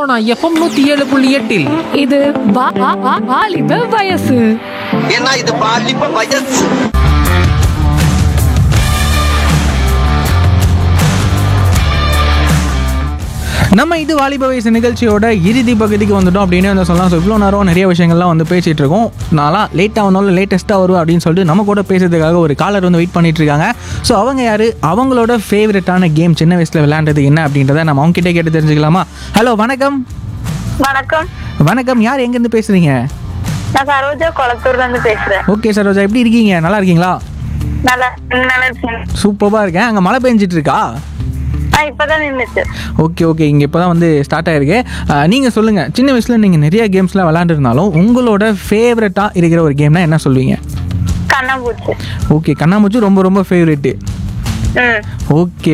Sona FM நூத்தி ஏழு புள்ளி எட்டில் இது வா- வா- வா- வாலிப வயசு ஏன்னா இது பாலிப்ப வயசு நம்ம இது வாலிப வயசு நிகழ்ச்சியோட இறுதி பகுதிக்கு வந்துட்டோம் அப்படின்னு வந்து சொல்லலாம் ஸோ இவ்வளோ நேரம் நிறைய விஷயங்கள்லாம் வந்து பேசிகிட்டு இருக்கோம் நான்லாம் லேட்டாக வந்தாலும் லேட்டஸ்ட்டாக வரும் அப்படின்னு சொல்லிட்டு நம்ம கூட பேசுறதுக்காக ஒரு காலர் வந்து வெயிட் பண்ணிட்டு இருக்காங்க ஸோ அவங்க யார் அவங்களோட ஃபேவரட்டான கேம் சின்ன வயசில் விளையாண்டது என்ன அப்படின்றத நம்ம அவங்க கிட்டே கேட்டு தெரிஞ்சுக்கலாமா ஹலோ வணக்கம் வணக்கம் வணக்கம் யார் எங்கேருந்து பேசுகிறீங்க நான் சரோஜா கொளத்தூர்ல இருந்து பேசுறேன் ஓகே சரோஜா எப்படி இருக்கீங்க நல்லா இருக்கீங்களா நல்லா நல்லா இருக்கேன் சூப்பராக இருக்கேன் அங்கே மழை பெஞ்சிட்டு இருக்கா ஆ இப்பதான் நின்னுச்சு ஓகே ஓகே இங்கே இப்போ தான் வந்து ஸ்டார்ட் ஆயிருக்கு நீங்கள் சொல்லுங்கள் சின்ன வயசில் நீங்கள் நிறைய கேம்ஸ்லாம் விளாண்டுருந்தாலும் உங்களோட ஃபேவரட்டாக இருக்கிற ஒரு கேம்னா என்ன சொல்லுவீங்க கண்ணாம்பூச்சி ஓகே கண்ணாமூச்சி ரொம்ப ரொம்ப ஃபேவரெட்டு ம் ஓகே